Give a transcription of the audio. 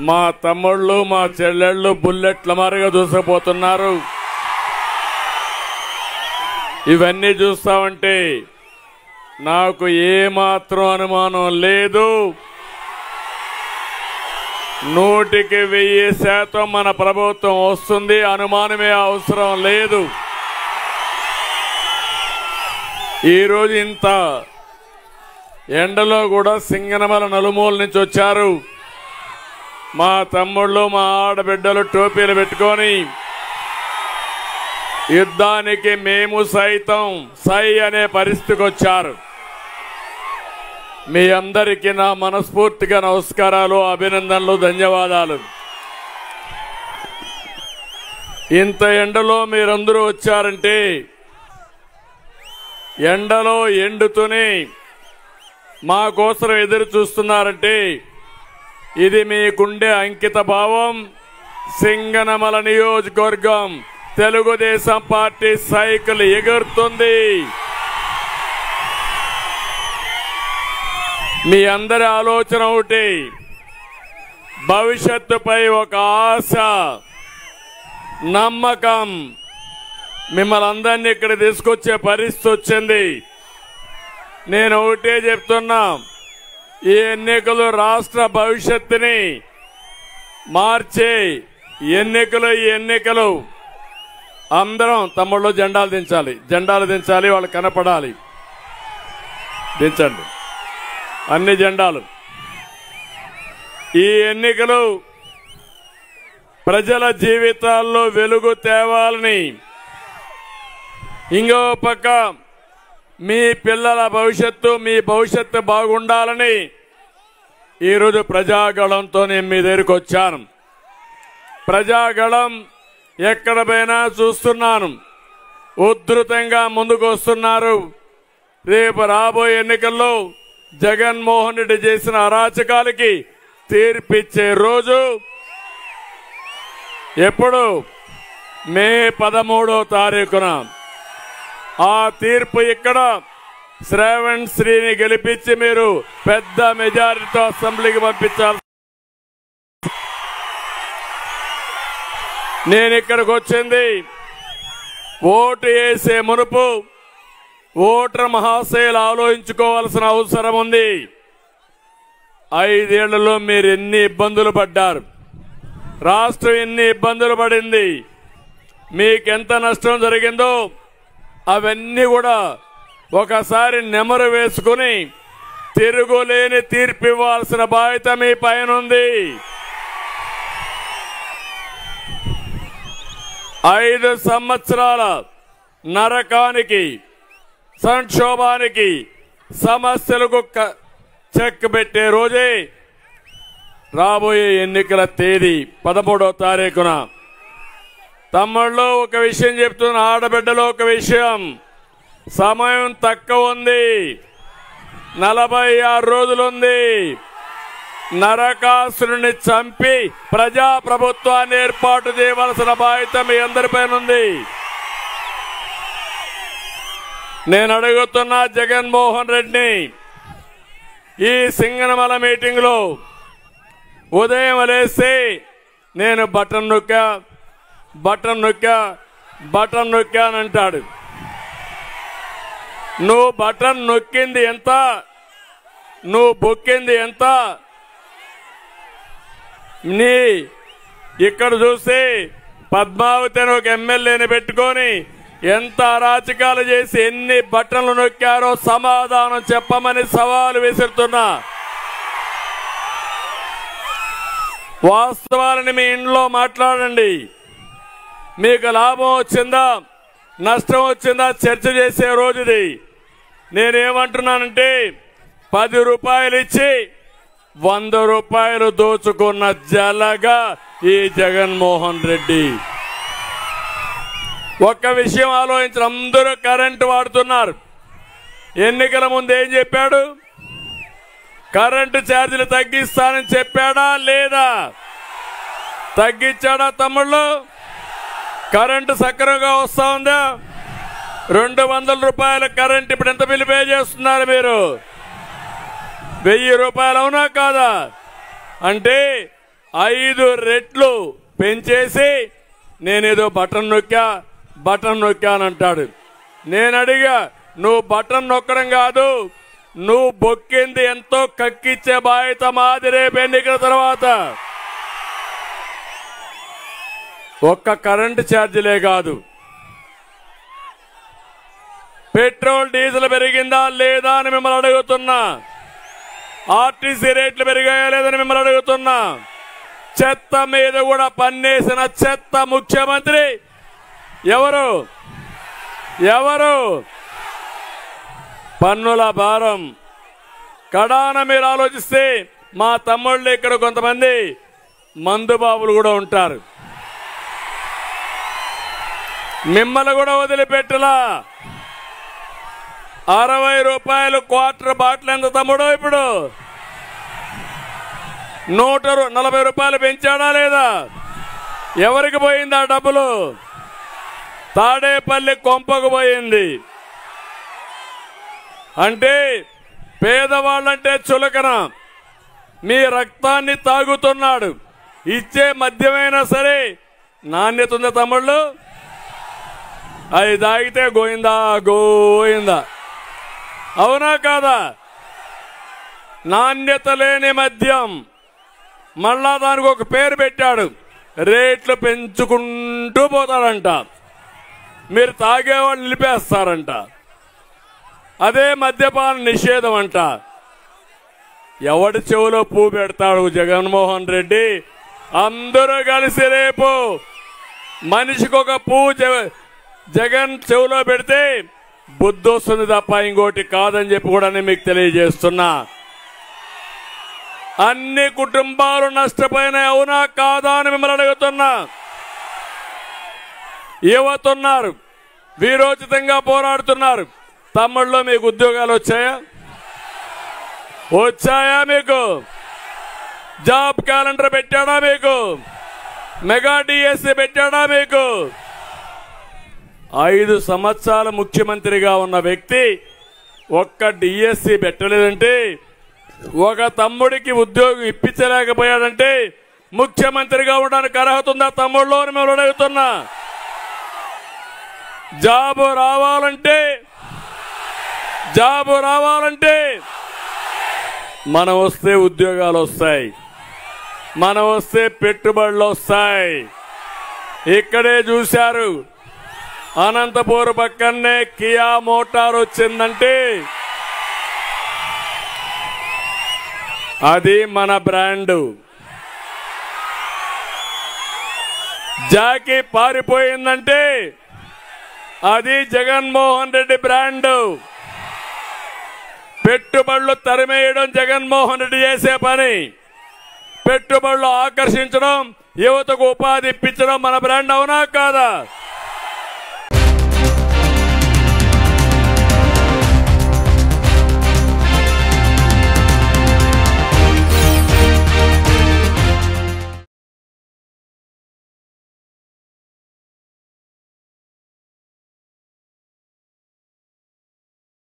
మా తమ్ముళ్ళు మా చెల్లెళ్ళు బుల్లెట్ల మారిగా దూసపోతున్నారు ఇవన్నీ చూస్తామంటే నాకు ఏమాత్రం అనుమానం లేదు నూటికి వెయ్యి శాతం మన ప్రభుత్వం వస్తుంది అనుమానమే అవసరం లేదు ఈరోజు ఇంత ఎండలో కూడా సింగనమల నలుమూల నుంచి వచ్చారు మా తమ్ముళ్ళు మా ఆడబిడ్డలు టోపీలు పెట్టుకొని యుద్ధానికి మేము సైతం సై అనే పరిస్థితికి వచ్చారు మీ అందరికీ నా మనస్ఫూర్తిగా నమస్కారాలు అభినందనలు ధన్యవాదాలు ఇంత ఎండలో మీరందరూ వచ్చారంటే ఎండలో ఎండుతూనే మా కోసం ఎదురు చూస్తున్నారంటే ఇది మీకుండే అంకిత భావం సింగనమల నియోజకవర్గం తెలుగుదేశం పార్టీ సైకిల్ ఎగురుతుంది మీ అందరి ఆలోచన ఒకటి భవిష్యత్తుపై ఒక ఆశ నమ్మకం మిమ్మల్ని అందరినీ ఇక్కడ తీసుకొచ్చే పరిస్థితి వచ్చింది నేను ఒకటే చెప్తున్నా ఈ ఎన్నికలు రాష్ట్ర భవిష్యత్తుని మార్చే ఎన్నికలు ఈ ఎన్నికలు అందరం తమ్ముళ్ళు జెండాలు దించాలి జెండాలు దించాలి వాళ్ళు కనపడాలి దించండి అన్ని జెండాలు ఈ ఎన్నికలు ప్రజల జీవితాల్లో వెలుగు తేవాలని ఇంకో పక్క మీ పిల్లల భవిష్యత్తు మీ భవిష్యత్తు బాగుండాలని ఈరోజు ప్రజాగళంతో నేను మీ దగ్గరికి వచ్చాను ప్రజాగళం ఎక్కడ పోయినా చూస్తున్నాను ఉధృతంగా ముందుకు వస్తున్నారు రేపు రాబోయే ఎన్నికల్లో జగన్మోహన్ రెడ్డి చేసిన అరాచకాలకి తీర్పిచ్చే రోజు ఎప్పుడు మే పదమూడో తారీఖున ఆ తీర్పు ఇక్కడ శ్రావణ్ శ్రీని గెలిపించి మీరు పెద్ద మెజారిటీతో అసెంబ్లీకి పంపించాలి నేను ఇక్కడికి వచ్చింది ఓటు వేసే మునుపు ఓటర్ మహాశయులు ఆలోచించుకోవాల్సిన అవసరం ఉంది ఐదేళ్లలో మీరు ఎన్ని ఇబ్బందులు పడ్డారు రాష్ట్రం ఎన్ని ఇబ్బందులు పడింది మీకెంత నష్టం జరిగిందో అవన్నీ కూడా ఒకసారి నెమరు వేసుకుని తిరుగులేని తీర్పు ఇవ్వాల్సిన బాధ్యత మీ పైన ఉంది ఐదు సంవత్సరాల నరకానికి సంక్షోభానికి సమస్యలకు క- చెక్ పెట్టే రోజే రాబోయే ఎన్నికల తేదీ పదమూడవ తారీఖున తమ్ముళ్ళు ఒక విషయం చెప్తున్న ఆడబిడ్డలో ఒక విషయం సమయం తక్కువ ఉంది నలభై ఆరు రోజులుంది నరకాసురుని చంపి ప్రజా ప్రభుత్వాన్ని ఏర్పాటు చేయవలసిన బాధ్యత మీ అందరిపైన ఉంది నేను అడుగుతున్నా జగన్మోహన్ రెడ్డిని ఈ సింగనమల మీటింగ్ లో ఉదయం లేసి నేను బటన్ నొక్కా బటన్ నొక్కా బటన్ నొక్కా అని అంటాడు నువ్వు బటన్ నొక్కింది ఎంత నువ్వు బొక్కింది ఎంత నీ ఇక్కడ చూసి పద్మావతి అని ఒక ఎమ్మెల్యేని పెట్టుకొని ఎంత అరాచకాలు చేసి ఎన్ని బట్టలు నొక్కారో సమాధానం చెప్పమని సవాలు విసురుతున్నా వాస్తవాలని మీ ఇంట్లో మాట్లాడండి మీకు లాభం వచ్చిందా నష్టం వచ్చిందా చర్చ చేసే రోజుది నేనేమంటున్నానంటే పది రూపాయలు ఇచ్చి వంద రూపాయలు దోచుకున్న జలగా ఈ జగన్మోహన్ రెడ్డి ఒక్క విషయం ఆలోచించిన అందరూ కరెంటు వాడుతున్నారు ఎన్నికల ముందు ఏం చెప్పాడు కరెంటు ఛార్జీలు తగ్గిస్తానని చెప్పాడా లేదా తగ్గించాడా తమ్ముళ్ళు కరెంటు సక్రమంగా వస్తా ఉందా రెండు వందల రూపాయల కరెంట్ ఇప్పుడు ఎంత బిల్లు పే చేస్తున్నారు మీరు వెయ్యి రూపాయలు అవునా కాదా అంటే ఐదు రెట్లు పెంచేసి నేనేదో బటన్ నొక్కా బటన్ నొక్కానంటాడు నేను అడిగా నువ్వు బటన్ నొక్కడం కాదు నువ్వు బొక్కింది ఎంతో కక్కిచ్చే బాధ్యత మాది రేపు ఎన్నికల తర్వాత ఒక్క కరెంటు ఛార్జీలే కాదు పెట్రోల్ డీజిల్ పెరిగిందా లేదా అని మిమ్మల్ని అడుగుతున్నా ఆర్టీసీ రేట్లు పెరిగాయా లేదని మిమ్మల్ని అడుగుతున్నా చెత్త మీద కూడా పన్నేసిన చెత్త ముఖ్యమంత్రి ఎవరు ఎవరు పన్నుల భారం కడాన మీరు ఆలోచిస్తే మా తమ్ముళ్ళు ఇక్కడ కొంతమంది మందుబాబులు కూడా ఉంటారు మిమ్మల్ని కూడా వదిలిపెట్టలా అరవై రూపాయలు క్వార్టర్ బాటిల్ ఎంత తమ్ముడు ఇప్పుడు నూట రు- నలభై రూపాయలు పెంచాడా లేదా ఎవరికి పోయింది ఆ డబ్బులు తాడేపల్లి కొంపకు పోయింది అంటే పేదవాళ్ళంటే చులకన మీ రక్తాన్ని తాగుతున్నాడు ఇచ్చే మద్యమైనా సరే నాణ్యత ఉంది తమ్ముళ్ళు అది తాగితే గోయిందా గోయిందా అవునా కాదా నాణ్యత లేని మద్యం మళ్ళా దానికి ఒక పేరు పెట్టాడు రేట్లు పెంచుకుంటూ పోతాడంట మీరు తాగేవాళ్ళు నిలిపేస్తారంట అదే మద్యపాన నిషేధం అంట ఎవడి చెవులో పువ్వు పెడతాడు జగన్మోహన్ రెడ్డి అందరూ కలిసి రేపు మనిషికి ఒక పువ్వు జ- జగన్ చెవులో పెడితే బుద్ధి వస్తుంది తప్ప ఇంకోటి కాదని చెప్పి కూడా నేను మీకు తెలియజేస్తున్నా అన్ని కుటుంబాలు నష్టపోయినాయి అవునా కాదా అని మిమ్మల్ని అడుగుతున్నా యువతున్నారు వీరోచితంగా పోరాడుతున్నారు తమ్ముళ్ళు మీకు ఉద్యోగాలు వచ్చాయా వచ్చాయా మీకు జాబ్ క్యాలెండర్ పెట్టాడా మీకు మెగా డిఎస్సి పెట్టాడా మీకు ఐదు సంవత్సరాల ముఖ్యమంత్రిగా ఉన్న వ్యక్తి ఒక్క డిఎస్సి పెట్టలేదంటే ఒక తమ్ముడికి ఉద్యోగం ఇప్పించలేకపోయాడంటే ముఖ్యమంత్రిగా ఉండడానికి అర్హత ఉందా తమ్ముళ్ళు అని మేము అడుగుతున్నా జాబు రావాలంటే జాబు రావాలంటే మనం వస్తే ఉద్యోగాలు వస్తాయి మనం వస్తే పెట్టుబడులు వస్తాయి ఇక్కడే చూశారు అనంతపూర్ పక్కనే కియా మోటార్ వచ్చిందంటే అది మన బ్రాండు జాకీ పారిపోయిందంటే అది జగన్మోహన్ రెడ్డి బ్రాండు పెట్టుబడులు తరిమేయడం జగన్మోహన్ రెడ్డి చేసే పని పెట్టుబడులు ఆకర్షించడం యువతకు ఉపాధి ఇప్పించడం మన బ్రాండ్ అవునా కాదా